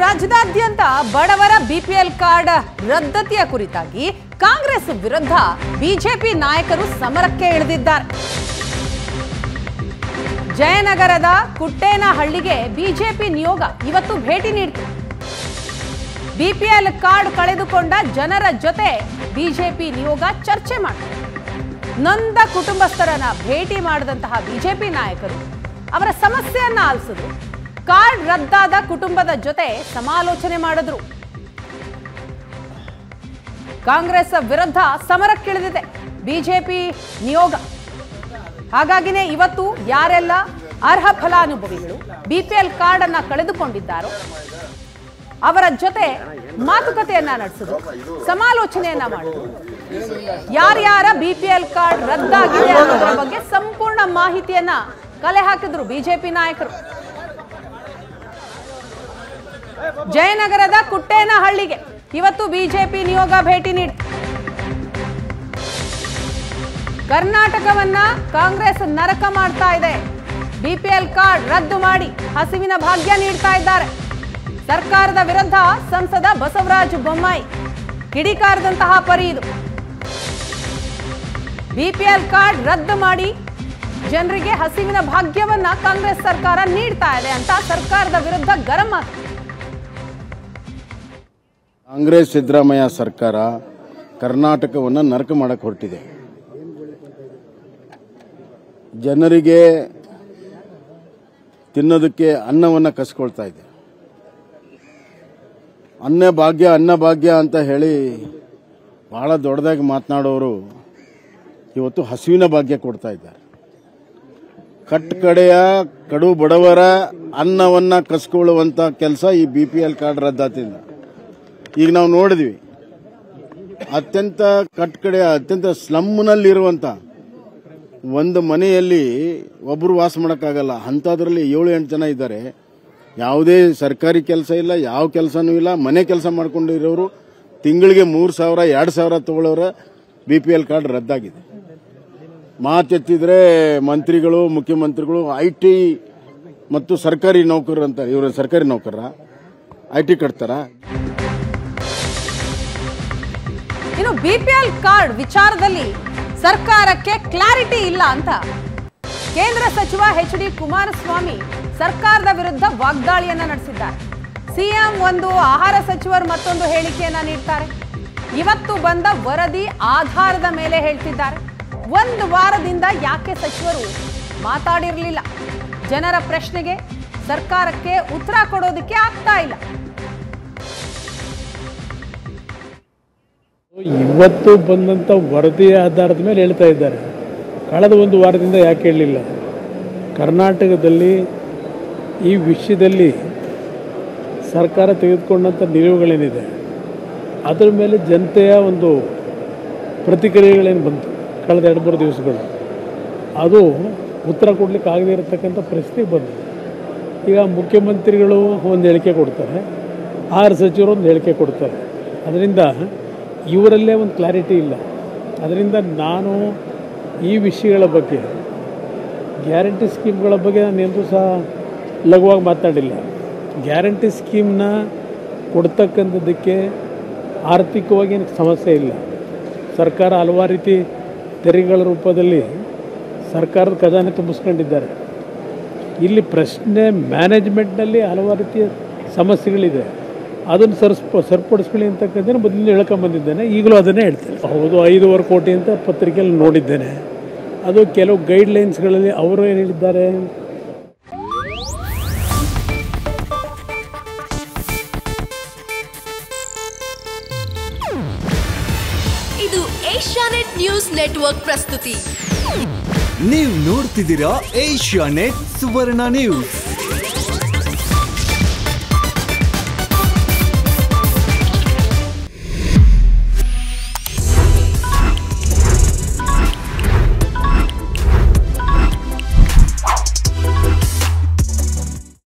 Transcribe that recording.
ರಾಜ್ಯದಾದ್ಯಂತ ಬಡವರ BPL card ರದ್ದತಿಯ ಕುರಿತಾಗಿ ಕಾಂಗ್ರೆಸ್ ವಿರುದ್ಧ ಬಿಜೆಪಿ ನಾಯಕರು ಸಮರಕ್ಕೆ ಇಳಿದಿದ್ದಾರೆ ಜಯನಗರದ ಕುಟ್ಟೇನಹಳ್ಳಿಗೆ ಬಿಜೆಪಿ ನಿಯೋಗ ಇವತ್ತು ಭೇಟಿ ನೀಡಿತು ಬಿಪಿಎಲ್ ಕಾರ್ಡ್ ಕಳೆದುಕೊಂಡ ಜನರ ಜೊತೆ ಬಿಜೆಪಿ ನಿಯೋಗ ಚರ್ಚೆ ಮಾಡಿತು ನೊಂದ ಕುಟುಂಬಸ್ಥರನ್ನ ಭೇಟಿ ಮಾಡಿದಂತಹ ಬಿಜೆಪಿ ನಾಯಕರು ಅವರ ಸಮಸ್ಯೆಯನ್ನ ಆಲಿಸಿದ್ರು ಕಾರ್ಡ್ ರದ್ದಾದ ಕುಟುಂಬದ ಜೊತೆ ಸಮಾಲೋಚನೆ ಮಾಡಿದ್ರು ಕಾಂಗ್ರೆಸ್ ವಿರುದ್ಧ ಸಮರಕ್ಕಿಳಿದಿದೆ ಬಿಜೆಪಿ ನಿಯೋಗ ಹಾಗಾಗಿನೇ ಇವತ್ತು ಯಾರೆಲ್ಲ ಅರ್ಹ ಫಲಾನುಭವಿಗಳು ಬಿಪಿಎಲ್ ಕಾರ್ಡ್ ಅನ್ನ ಕಳೆದುಕೊಂಡಿದ್ದಾರೋ ಅವರ ಜೊತೆ ಮಾತುಕತೆಯನ್ನ ನಡೆಸಿದ್ರು ಸಮಾಲೋಚನೆಯನ್ನ ಮಾಡಿದ್ರು ಯಾರ್ಯಾರ ಬಿಪಿಎಲ್ ಕಾರ್ಡ್ ರದ್ದಾಗಿದೆ ಅನ್ನೋದರ ಬಗ್ಗೆ ಸಂಪೂರ್ಣ ಮಾಹಿತಿಯನ್ನ ಕಲೆ ಹಾಕಿದ್ರು ಬಿಜೆಪಿ ನಾಯಕರು ಜಯನಗರದ ಕುಟ್ಟೇನಹಳ್ಳಿಗೆ ಇವತ್ತು ಬಿಜೆಪಿ ನಿಯೋಗ ಭೇಟಿ ನೀಡಿತು ಕರ್ನಾಟಕವನ್ನ ಕಾಂಗ್ರೆಸ್ ನರಕ ಮಾಡ್ತಾ ಇದೆ ಬಿಪಿಎಲ್ ಕಾರ್ಡ್ ರದ್ದು ಮಾಡಿ ಹಸಿವಿನ ಭಾಗ್ಯ ನೀಡ್ತಾ ಇದ್ದಾರೆ ಸರ್ಕಾರದ ವಿರುದ್ಧ ಸಂಸದ ಬಸವರಾಜ ಬೊಮ್ಮಾಯಿ ಕಿಡಿಕಾರದಂತಹ ಪರಿ ಇದು ಬಿಪಿಎಲ್ ಕಾರ್ಡ್ ರದ್ದು ಮಾಡಿ ಜನರಿಗೆ ಹಸಿವಿನ ಭಾಗ್ಯವನ್ನ ಕಾಂಗ್ರೆಸ್ ಸರ್ಕಾರ ನೀಡ್ತಾ ಇದೆ ಅಂತ ಸರ್ಕಾರದ ವಿರುದ್ಧ ಗರಂ ಆಗ್ತಿದೆ ಕಾಂಗ್ರೆಸ್ ಸಿದ್ದರಾಮಯ್ಯ ಸರ್ಕಾರ ಕರ್ನಾಟಕವನ್ನು ನರಕ ಮಾಡಕ್ಕೆ ಹೊರಟಿದೆ ಜನರಿಗೆ ತಿನ್ನೋದಕ್ಕೆ ಅನ್ನವನ್ನು ಕಸ್ಕೊಳ್ತಾ ಇದೆ ಅನ್ನ ಭಾಗ್ಯ ಅನ್ನ ಭಾಗ್ಯ ಅಂತ ಹೇಳಿ ಬಹಳ ದೊಡ್ಡದಾಗಿ ಮಾತನಾಡೋರು ಇವತ್ತು ಹಸುವಿನ ಭಾಗ್ಯ ಕೊಡ್ತಾ ಇದ್ದಾರೆ ಕಟ್ ಕಡೆಯ ಕಡು ಬಡವರ ಅನ್ನವನ್ನ ಕಸ್ಕೊಳ್ಳುವಂತ ಕೆಲಸ ಈ ಬಿ ಪಿ ಎಲ್ ಕಾರ್ಡ್ ರದ್ದಾತಿಂದ ಈಗ ನಾವು ನೋಡಿದ್ವಿ ಅತ್ಯಂತ ಕಟ್ಕಡೆ ಅತ್ಯಂತ ಸ್ಲಮ್ನಲ್ಲಿರುವಂತ ಒಂದು ಮನೆಯಲ್ಲಿ ಒಬ್ಬರು ವಾಸ ಮಾಡೋಕ್ಕಾಗಲ್ಲ ಅಂಥದ್ರಲ್ಲಿ ಏಳು ಎಂಟು ಜನ ಇದ್ದಾರೆ ಯಾವುದೇ ಸರ್ಕಾರಿ ಕೆಲಸ ಇಲ್ಲ ಯಾವ ಕೆಲಸನೂ ಇಲ್ಲ ಮನೆ ಕೆಲಸ ಮಾಡ್ಕೊಂಡಿರೋರು ತಿಂಗಳಿಗೆ ಮೂರು ಸಾವಿರ ಎರಡು ಸಾವಿರ ತಗೊಳ್ಳೋರ ಬಿ ಪಿ ಎಲ್ ಕಾರ್ಡ್ ರದ್ದಾಗಿದೆ ಮಾತೆತ್ತಿದ್ರೆ ಮಂತ್ರಿಗಳು ಮುಖ್ಯಮಂತ್ರಿಗಳು ಐ ಟಿ ಮತ್ತು ಸರ್ಕಾರಿ ನೌಕರರು ಅಂತ ಇವರು ಸರ್ಕಾರಿ ನೌಕರ ಐ ಟಿ ಕಟ್ತಾರ ಇನ್ನು ಬಿಪಿಎಲ್ ಕಾರ್ಡ್ ವಿಚಾರದಲ್ಲಿ ಸರ್ಕಾರಕ್ಕೆ ಕ್ಲಾರಿಟಿ ಇಲ್ಲ ಅಂತ ಕೇಂದ್ರ ಸಚಿವ ಎಚ್ ಡಿ ಕುಮಾರಸ್ವಾಮಿ ಸರ್ಕಾರದ ವಿರುದ್ಧ ವಾಗ್ದಾಳಿಯನ್ನ ನಡೆಸಿದ್ದಾರೆ ಸಿಎಂ ಒಂದು ಆಹಾರ ಸಚಿವರು ಮತ್ತೊಂದು ಹೇಳಿಕೆಯನ್ನ ನೀಡ್ತಾರೆ ಇವತ್ತು ಬಂದ ವರದಿ ಆಧಾರದ ಮೇಲೆ ಹೇಳ್ತಿದ್ದಾರೆ ಒಂದು ವಾರದಿಂದ ಯಾಕೆ ಸಚಿವರು ಮಾತಾಡಿರಲಿಲ್ಲ ಜನರ ಪ್ರಶ್ನೆಗೆ ಸರ್ಕಾರಕ್ಕೆ ಉತ್ತರ ಕೊಡೋದಕ್ಕೆ ಆಗ್ತಾ ಇಲ್ಲ ಇವತ್ತು ಬಂದಂಥ ವರದಿಯ ಆಧಾರದ ಮೇಲೆ ಹೇಳ್ತಾ ಇದ್ದಾರೆ ಕಳೆದ ಒಂದು ವಾರದಿಂದ ಯಾಕೆ ಹೇಳಲಿಲ್ಲ ಕರ್ನಾಟಕದಲ್ಲಿ ಈ ವಿಷಯದಲ್ಲಿ ಸರ್ಕಾರ ತೆಗೆದುಕೊಂಡಂಥ ನಿಲುವುಗಳೇನಿದೆ ಅದರ ಮೇಲೆ ಜನತೆಯ ಒಂದು ಪ್ರತಿಕ್ರಿಯೆಗಳೇನು ಬಂತು ಕಳೆದ ಎರಡು ಮೂರು ದಿವಸಗಳು ಅದು ಉತ್ತರ ಕೊಡಲಿಕ್ಕೆ ಆಗದೇ ಇರತಕ್ಕಂಥ ಪರಿಸ್ಥಿತಿ ಬಂತು ಈಗ ಮುಖ್ಯಮಂತ್ರಿಗಳು ಒಂದು ಹೇಳಿಕೆ ಕೊಡ್ತಾರೆ ಆರು ಸಚಿವರು ಒಂದು ಹೇಳಿಕೆ ಕೊಡ್ತಾರೆ ಅದರಿಂದ ಇವರಲ್ಲೇ ಒಂದು ಕ್ಲಾರಿಟಿ ಇಲ್ಲ ಅದರಿಂದ ನಾನು ಈ ವಿಷಯಗಳ ಬಗ್ಗೆ ಗ್ಯಾರಂಟಿ ಸ್ಕೀಮ್ಗಳ ಬಗ್ಗೆ ನಾನು ಎಂದೂ ಸಹ ಲಘುವಾಗಿ ಮಾತನಾಡಿಲ್ಲ ಗ್ಯಾರಂಟಿ ಸ್ಕೀಮ್ನ ಕೊಡ್ತಕ್ಕಂಥದ್ದಕ್ಕೆ ಆರ್ಥಿಕವಾಗಿ ಏನಕ್ಕೆ ಸಮಸ್ಯೆ ಇಲ್ಲ ಸರ್ಕಾರ ಹಲವಾರು ರೀತಿ ತೆರಿಗೆಗಳ ರೂಪದಲ್ಲಿ ಸರ್ಕಾರದ ಖಜಾನೆ ತುಂಬಿಸ್ಕೊಂಡಿದ್ದಾರೆ ಇಲ್ಲಿ ಪ್ರಶ್ನೆ ಮ್ಯಾನೇಜ್ಮೆಂಟ್ನಲ್ಲಿ ಹಲವಾರು ರೀತಿಯ ಸಮಸ್ಯೆಗಳಿದೆ ಅದನ್ನು ಸರಿಸ್ಪ ಸರಿಪಡಿಸ್ಕೊಳ್ಳಿ ಅಂತಕ್ಕಂಥದ್ದು ಮೊದಲು ಹೇಳ್ಕೊಂಬಂದಿದ್ದೇನೆ ಈಗಲೂ ಅದನ್ನೇ ಹೇಳ್ತೇನೆ ಹೌದು ಐದೂವರೆ ಕೋಟಿ ಅಂತ ಪತ್ರಿಕೆಯಲ್ಲಿ ನೋಡಿದ್ದೇನೆ ಅದು ಕೆಲವು ಗೈಡ್ಲೈನ್ಸ್ಗಳಲ್ಲಿ ಅವರು ಏನು ಹೇಳಿದ್ದಾರೆ ಇದು ಏಷ್ಯಾನೆಟ್ ನ್ಯೂಸ್ ನೆಟ್ವರ್ಕ್ ಪ್ರಸ್ತುತಿ ನೀವು ನೋಡ್ತಿದ್ದೀರಾ ಏಷ್ಯಾ ನೆಟ್ ಸುವರ್ಣ ನ್ಯೂಸ್